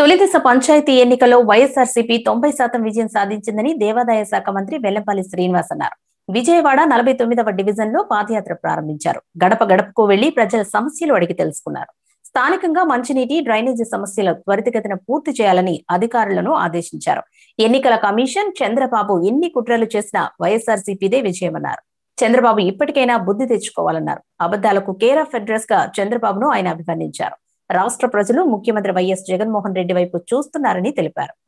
తొలిదశ పంచాయతీ ఎన్నికల్లో వైఎస్ఆర్సీపీ తొంభై శాతం విజయం సాధించిందని దేవాదాయ శాఖ మంత్రి వెల్లంపల్లి శ్రీనివాస్ అన్నారు విజయవాడ నలభై తొమ్మిదవ డివిజన్ లో పాదయాత్ర ప్రారంభించారు గడప గడపకు వెళ్లి ప్రజల సమస్యలు అడిగి తెలుసుకున్నారు స్థానికంగా మంచినీటి డ్రైనేజీ సమస్యలు త్వరితగతిన పూర్తి చేయాలని అధికారులను ఆదేశించారు ఎన్నికల కమిషన్ చంద్రబాబు ఎన్ని కుట్రలు చేసినా వైఎస్ఆర్సీపీదే విజయమన్నారు చంద్రబాబు ఇప్పటికైనా బుద్ధి తెచ్చుకోవాలన్నారు అబద్దాలకు కేర్ ఆఫ్ అడ్రస్ గా చంద్రబాబును ఆయన అభివర్ణించారు రాష్ట్ర ప్రజలు ముఖ్యమంత్రి వైఎస్ జగన్మోహన్ రెడ్డి వైపు చూస్తున్నారని తెలిపారు